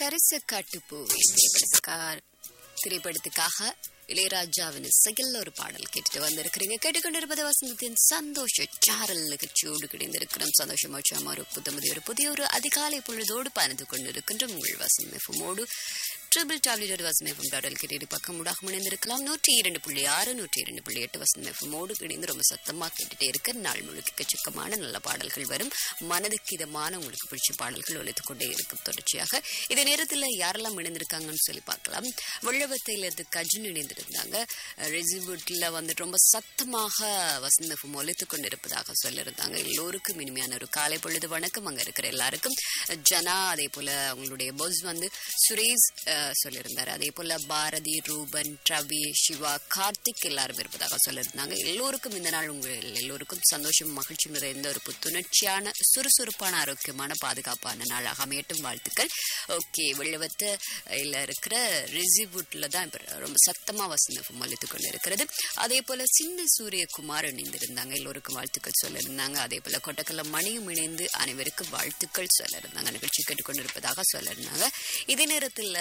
கரிச காட்டுப்பூ திரைப்படத்துக்காக திரைப்படத்துக்காக இளையராஜாவின் இசையில் ஒரு பாடல் கேட்டுட்டு வந்திருக்கிறீங்க கேட்டுக்கொண்டிருப்பது வசந்தத்தின் சந்தோஷ சாரல் நிகழ்ச்சியோடு கிடைந்திருக்கிறோம் சந்தோஷமா ஒரு புத்தமதி ஒரு புதிய ஒரு அதிகாலை பொழுதோடு பயணித்து கொண்டிருக்கின்ற உங்கள் வசந்த எஃப்எம்மோடு triple W dot Vasantha FM dot LKD பக்கம் ஊடாக இணைந்திருக்கலாம் நூற்றி இரண்டு புள்ளி ஆறு நூற்றி இரண்டு புள்ளி எட்டு வசந்த எஃப்எம்மோடு இணைந்து ரொம்ப சத்தமாக கேட்டுட்டே இருக்க நாள் முழுக்க எக்கச்சக்கமான நல்ல பாடல்கள் வரும் மனதுக்கு இதமான உங்களுக்கு பிடிச்ச பாடல்கள் ஒழித்துக் கொண்டே இருக்கும் தொடர்ச்சியாக இதே நேரத்தில் யாரெல்லாம் இணைந்திருக்காங்கன்னு சொல்லி பார்க்கலாம் வெள்ளவத்தையிலிருந்து கஜின் இணைந்திருந்தாங்க ரெசிபூட்டில் வந்து ரொம்ப சத்தமாக வசந்த எஃப்எம் ஒழித்துக் கொண்டிருப்பதாக சொல்லியிருந்தாங்க எல்லோருக்கும் இனிமையான ஒரு காலை பொழுது வணக்கம் அங்கே இருக்கிற எல்லாருக்கும் ஜனா அதே போல அவங்களுடைய பாஸ் வந்து சுரேஷ் அஹ், சொல்லியிருந்தாரு அதே போல பாரதி ரூபன் ரவி சிவா கார்த்திக் எல்லாரும் இருப்பதாக சொல்லியிருந்தாங்க எல்லோருக்கும் இந்த நாள் உங்கள் எல்லோருக்கும் சந்தோஷம் மகிழ்ச்சி நிறைந்த ஒரு புத்துணர்ச்சியான சுறுசுறுப்பான ஆரோக்கியமான பாதுகாப்பான நாளாக அமையட்டும் வாழ்த்துக்கள் ஓகே வெள்ளவத்து இல்ல இருக்கிற ரிசிவுட்ல தான் இப்ப ரொம்ப சத்தமா வசந்தம் அளித்துக் கொண்டு இருக்கிறது அதே போல சின்ன சூரியகுமார் இணைந்திருந்தாங்க எல்லோருக்கும் வாழ்த்துக்கள் சொல்லியிருந்தாங்க அதே போல கொட்டக்கல்ல மணியும் இணைந்து அனைவருக்கும் வாழ்த்துக்கள் சொல்லியிருந்தாங்க நிகழ்ச்சி கேட்டுக்கொண்டிருப்பதாக சொல்லியிருந்தாங்க இதே நேரத்தில்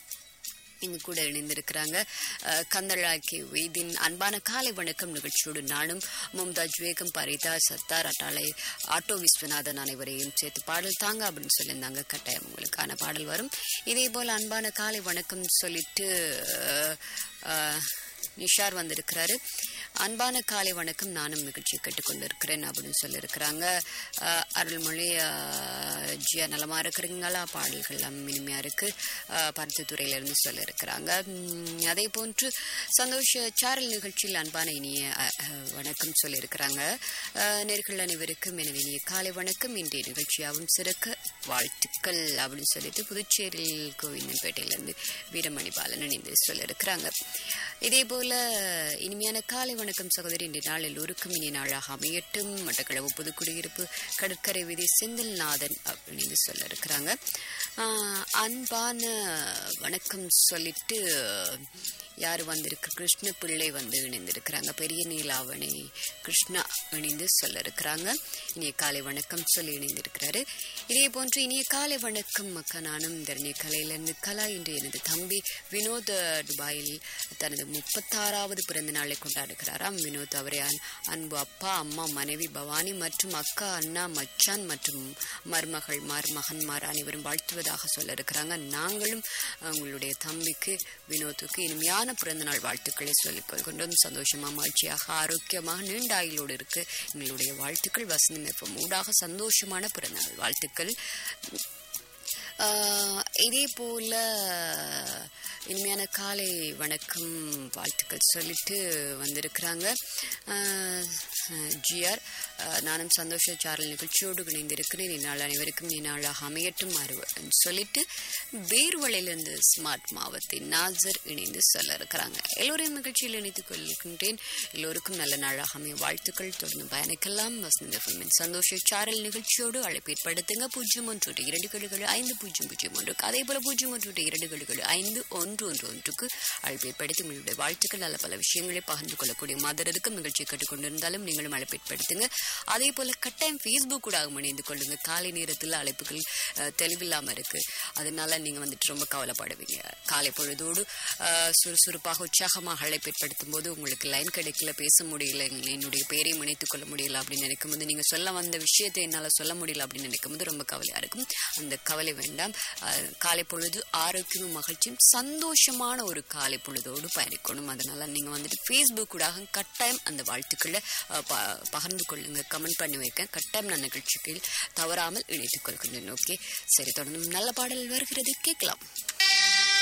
இங்கு கூட இணைந்திருக்கிறாங்க அஹ், கந்தளாக்கி வீதின் அன்பான காலை வணக்கம் நிகழ்ச்சியோடு நானும் மும்தாஜ் வேகம் பரிதா சத்தார் அட்டாளை ஆட்டோ விஸ்வநாதன் அனைவரையும் சேர்த்து பாடல் தாங்க அப்படின்னு சொல்லியிருந்தாங்க கட்டாயம் உங்களுக்கான பாடல் வரும் இதே போல அன்பான காலை வணக்கம் சொல்லிட்டு அஹ், அஹ், நிஷார் வந்திருக்கிறாரு அன்பான காலை வணக்கம் நானும் நிகழ்ச்சி கேட்டுக்கொண்டிருக்கிறேன் அப்படின்னு சொல்லியிருக்கிறாங்க அஹ், அருள்மொழி அஹ், ஜியா நலமா இருக்கிறீங்களா பாடல்கள் எல்லாம் இனிமையா இருக்கு அஹ், பருத்தித்துறையிலிருந்து சொல்லியிருக்கிறாங்க உம், அதே போன்று சந்தோஷ சாரல் நிகழ்ச்சியில் அன்பான இனிய அஹ், அஹ், வணக்கம் சொல்லியிருக்கிறாங்க அஹ், நேர்கள் அனைவருக்கும் எனவே இனிய காலை வணக்கம் இன்றைய நிகழ்ச்சியாகவும் சிறக்க வாழ்த்துக்கள் அப்படின்னு சொல்லிட்டு புதுச்சேரியில் கோவிந்தன்பேட்டையிலிருந்து வீரமணி பாலன் இணைந்து சொல்லியிருக்கிறாங்க இதே போல இனிமையான காலை வணக்கம் சகோதரி இன்றைய நாள் எல்லோருக்கும் இனிய நாளாக அமையட்டும் மட்டக்களவு புதுக்குடியிருப்பு கடற்கரை வீதி செந்தில்நாதன் அப்படின்னு சொல்ல இருக்கிறாங்க அன்பான வணக்கம் சொல்லிட்டு யார் வந்திருக்கு கிருஷ்ண பிள்ளை வந்து இணைந்திருக்கிறாங்க பெரிய நீலாவணி கிருஷ்ணா இணைந்து சொல்ல இருக்கிறாங்க இனிய காலை வணக்கம் சொல்லி இணைந்திருக்கிறாரு இதே போன்று இனிய காலை வணக்கம் அக்கா நானும் தரணிய கலையிலிருந்து கலா இன்று எனது தம்பி வினோத் துபாயில் தனது முப்பத்தாறாவது பிறந்த நாளை கொண்டாடுகிறாராம் வினோத் அவரை அன்- அன்பு அப்பா அம்மா மனைவி பவானி மற்றும் அக்கா அண்ணா மச்சான் மற்றும் மருமகள் மருமகன்மார் அனைவரும் வாழ்த்துவதாக சொல்ல இருக்கிறாங்க நாங்களும் உங்களுடைய தம்பிக்கு வினோத்துக்கு இனிமையான பிறந்த நாள் வாழ்த்துக்களை சொல்லிக் கொள்கின்றோம் சந்தோஷமா மகிழ்ச்சியாக ஆரோக்கியமாக நீண்ட ஆயுளோடு இருக்கு எங்களுடைய வாழ்த்துக்கள் வசந்தம் எஃப்எம் ஊடாக சந்தோஷமான பிறந்த நாள் வாழ்த்துக்கள் ஆஹ் இதே போல இனிமையான காலை வணக்கம் வாழ்த்துக்கள் சொல்லிட்டு வந்திருக்கிறாங்க ஆஹ் ஜிஆர் ஆஹ் நானும் சந்தோஷ சாரல் நிகழ்ச்சியோடு இணைந்திருக்கிறேன் இந்நாள் அனைவருக்கும் இந்நாளாக அமையட்டும் அருவ சொல்லிட்டு வேர்வளையிலிருந்து ஸ்மார்ட் மாவத்தின் நாசர் இணைந்து சொல்ல இருக்கிறாங்க எல்லோரையும் நிகழ்ச்சியில் இணைத்துக் கொள்கின்றேன் எல்லோருக்கும் நல்ல நாளாக அமைய வாழ்த்துக்கள் தொடர்ந்து பயணிக்கலாம் வசந்த ஃபிலிமின் சந்தோஷ சாரல் நிகழ்ச்சியோடு அழைப்பு ஏற்படுத்துங்க பூஜ்ஜியம் ஒன்று ஒன்று இரண்டு கழுகள் ஐந்து பூஜ்ஜியம் பூஜ்ஜியம் ஒன்றுக்கு அதே போல பூஜ்ஜியம் ஒன்று ஒன்று இரண்டு கழுகள் ஐந்து ஒன்று ஒன்று ஒன்றுக்கு அழைப்பு ஏற்படுத்தி உங்களுடைய வாழ்த்துக்கள் நல்ல பல விஷயங்களை பகிர்ந்து கொள்ளக்கூடிய மாதருக்கும் நிகழ்ச்சி கேட்டுக்கொண்டிருந்தாலும் நீங்களும் அழைப்பு ஏற்படுத்துங்க அதே போல கட்டாயம் ஃபேஸ்புக் கூட இணைந்து கொள்ளுங்க காலை நேரத்தில் அழைப்புகள் அஹ், தெளிவில்லாம இருக்கு அதனால நீங்க வந்துட்டு ரொம்ப கவலைப்படுவீங்க காலை பொழுதோடு அஹ், சுறுசுறுப்பாக உற்சாகமாக அழைப்பு ஏற்படுத்தும் போது உங்களுக்கு லைன் கிடைக்கல பேச முடியல என்னுடைய பேரையும் இணைத்துக் கொள்ள முடியல அப்படின்னு நினைக்கும் போது நீங்க சொல்ல வந்த விஷயத்தை என்னால சொல்ல முடியல அப்படின்னு நினைக்கும் போது ரொம்ப கவலையா இருக்கும் அந்த கவலை வேண்டாம் அஹ், காலை பொழுது ஆரோக்கியமும் மகிழ்ச்சியும் சந்தோஷமான ஒரு காலை பொழுதோடு பயணிக்கணும் அதனால நீங்க வந்துட்டு ஃபேஸ்புக் கூட கட்டாயம் அந்த வாழ்த்துக்களை அஹ், ப- பகிர்ந்து கொள்ளுங்க கமெண்ட் பண்ணி வைக்க கட்டாயம் நான் நிகழ்ச்சிக்கு தவறாமல் இணைத்துக் கொள்கின்றேன் ஓகே சரி தொடர்ந்து நல்ல பாடல் வருகிறது கேட்கலாம்